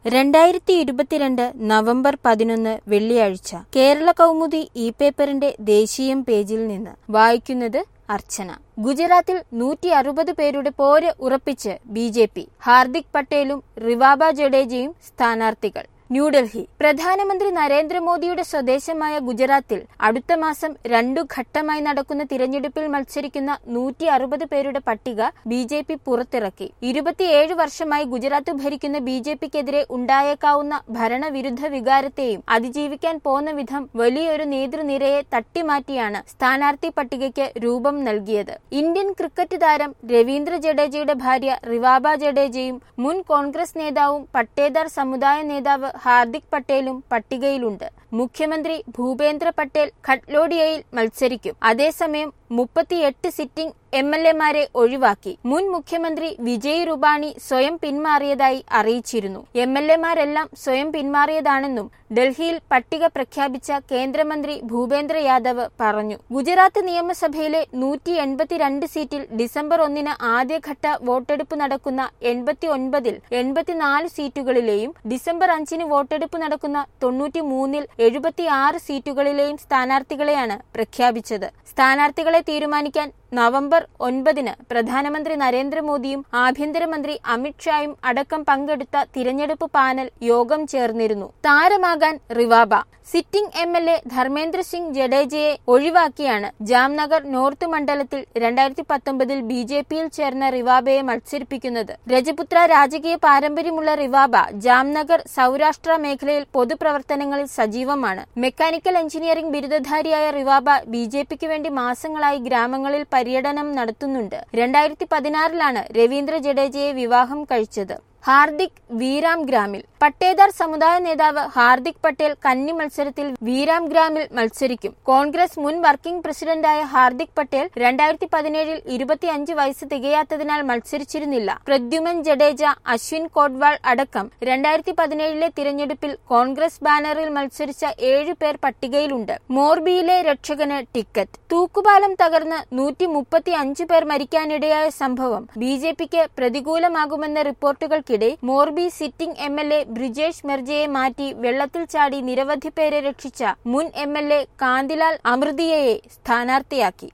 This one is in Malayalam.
രണ്ടായിരത്തി ഇരുപത്തിരണ്ട് നവംബർ പതിനൊന്ന് വെള്ളിയാഴ്ച കേരള കൗമുദി ഇ പേപ്പറിന്റെ ദേശീയം പേജിൽ നിന്ന് വായിക്കുന്നത് അർച്ചന ഗുജറാത്തിൽ നൂറ്റി അറുപത് പേരുടെ പോര് ഉറപ്പിച്ച് ബി ജെ പി ഹാർദിക് പട്ടേലും റിവാബ ജഡേജയും സ്ഥാനാർത്ഥികൾ ന്യൂഡൽഹി പ്രധാനമന്ത്രി നരേന്ദ്രമോദിയുടെ സ്വദേശമായ ഗുജറാത്തിൽ അടുത്ത മാസം രണ്ടു ഘട്ടമായി നടക്കുന്ന തിരഞ്ഞെടുപ്പിൽ മത്സരിക്കുന്ന നൂറ്റി അറുപത് പേരുടെ പട്ടിക ബി ജെ പി പുറത്തിറക്കി ഇരുപത്തിയേഴ് വർഷമായി ഗുജറാത്ത് ഭരിക്കുന്ന ബി ജെ പിക്കെതിരെ ഉണ്ടായേക്കാവുന്ന ഭരണവിരുദ്ധ വികാരത്തെയും അതിജീവിക്കാൻ പോന്ന വിധം വലിയൊരു നേതൃനിരയെ തട്ടിമാറ്റിയാണ് സ്ഥാനാർത്ഥി പട്ടികയ്ക്ക് രൂപം നൽകിയത് ഇന്ത്യൻ ക്രിക്കറ്റ് താരം രവീന്ദ്ര ജഡേജയുടെ ഭാര്യ റിവാബ ജഡേജയും മുൻ കോൺഗ്രസ് നേതാവും പട്ടേദാർ സമുദായ നേതാവ് ഹാർദിക് പട്ടേലും പട്ടികയിലുണ്ട് മുഖ്യമന്ത്രി ഭൂപേന്ദ്ര പട്ടേൽ ഖട്ലോഡിയയിൽ മത്സരിക്കും അതേസമയം മുപ്പത്തിയെട്ട് സിറ്റിംഗ് എം എൽ എമാരെ ഒഴിവാക്കി മുൻ മുഖ്യമന്ത്രി വിജയ് റുബാണി സ്വയം പിന്മാറിയതായി അറിയിച്ചിരുന്നു എം എൽ എമാരെല്ലാം സ്വയം പിന്മാറിയതാണെന്നും ഡൽഹിയിൽ പട്ടിക പ്രഖ്യാപിച്ച കേന്ദ്രമന്ത്രി ഭൂപേന്ദ്ര യാദവ് പറഞ്ഞു ഗുജറാത്ത് നിയമസഭയിലെ നൂറ്റി എൺപത്തിരണ്ട് സീറ്റിൽ ഡിസംബർ ഒന്നിന് ആദ്യഘട്ട വോട്ടെടുപ്പ് നടക്കുന്ന എൺപത്തി ഒൻപതിൽ എൺപത്തിനാല് സീറ്റുകളിലെയും ഡിസംബർ അഞ്ചിന് വോട്ടെടുപ്പ് നടക്കുന്ന തൊണ്ണൂറ്റി മൂന്നിൽ എഴുപത്തിയാറ് സീറ്റുകളിലെയും സ്ഥാനാർത്ഥികളെയാണ് പ്രഖ്യാപിച്ചത് സ്ഥാനാർത്ഥികളെ തീരുമാനിക്കാൻ നവംബർ ഒൻപതിന് പ്രധാനമന്ത്രി നരേന്ദ്രമോദിയും ആഭ്യന്തരമന്ത്രി അമിത്ഷായും അടക്കം പങ്കെടുത്ത തിരഞ്ഞെടുപ്പ് പാനൽ യോഗം ചേർന്നിരുന്നു താരമാകാൻ Rivaba sitting M L A Dharmendra Singh ജഡേജയെ ഒഴിവാക്കിയാണ് ജാംനഗർ നോർത്ത് മണ്ഡലത്തിൽ രണ്ടായിരത്തി പത്തൊമ്പതിൽ ബി ജെ പിയിൽ ചേർന്ന റിവാബയെ മത്സരിപ്പിക്കുന്നത് രജപുത്ര രാജകീയ പാരമ്പര്യമുള്ള റിവാബ ജാംനഗർ സൗരാഷ്ട്ര മേഖലയിൽ പൊതുപ്രവർത്തനങ്ങളിൽ സജീവമാണ് മെക്കാനിക്കൽ എഞ്ചിനീയറിംഗ് ബിരുദധാരിയായ റിവാബ ബി ജെ പിക്ക് വേണ്ടി മാസങ്ങളായി ഗ്രാമങ്ങളിൽ പര്യടനം നടത്തുന്നുണ്ട് രണ്ടായിരത്തി പതിനാറിലാണ് രവീന്ദ്ര ജഡേജയെ വിവാഹം കഴിച്ചത് ഹാർദിക് വീരാം ഗ്രാമിൽ പട്ടേദാർ സമുദായ നേതാവ് ഹാർദിക് പട്ടേൽ കന്നി മത്സരത്തിൽ വീരാം ഗ്രാമിൽ മത്സരിക്കും കോൺഗ്രസ് മുൻ വർക്കിംഗ് പ്രസിഡന്റായ ഹാർദിക് പട്ടേൽ രണ്ടായിരത്തി പതിനേഴിൽ ഇരുപത്തിയഞ്ച് വയസ്സ് തികയാത്തതിനാൽ മത്സരിച്ചിരുന്നില്ല പ്രദ്യുമൻ ജഡേജ അശ്വിൻ കോഡ്വാൾ അടക്കം രണ്ടായിരത്തി പതിനേഴിലെ തിരഞ്ഞെടുപ്പിൽ കോൺഗ്രസ് ബാനറിൽ മത്സരിച്ച ഏഴു പേർ പട്ടികയിലുണ്ട് മോർബിയിലെ രക്ഷകന് ടിക്കറ്റ് തൂക്കുപാലം തകർന്ന് നൂറ്റി മുപ്പത്തി അഞ്ച് പേർ മരിക്കാനിടയായ സംഭവം ബി ജെ പിക്ക് പ്രതികൂലമാകുമെന്ന റിപ്പോർട്ടുകൾക്കിടെ Morbi sitting M L A Brijesh മെർജയെ മാറ്റി വെള്ളത്തിൽ ചാടി നിരവധി പേരെ രക്ഷിച്ച മുൻ എം എൽ എ കാന്തിലാൽ അമൃതിയയെ സ്ഥാനാർത്ഥിയാക്കി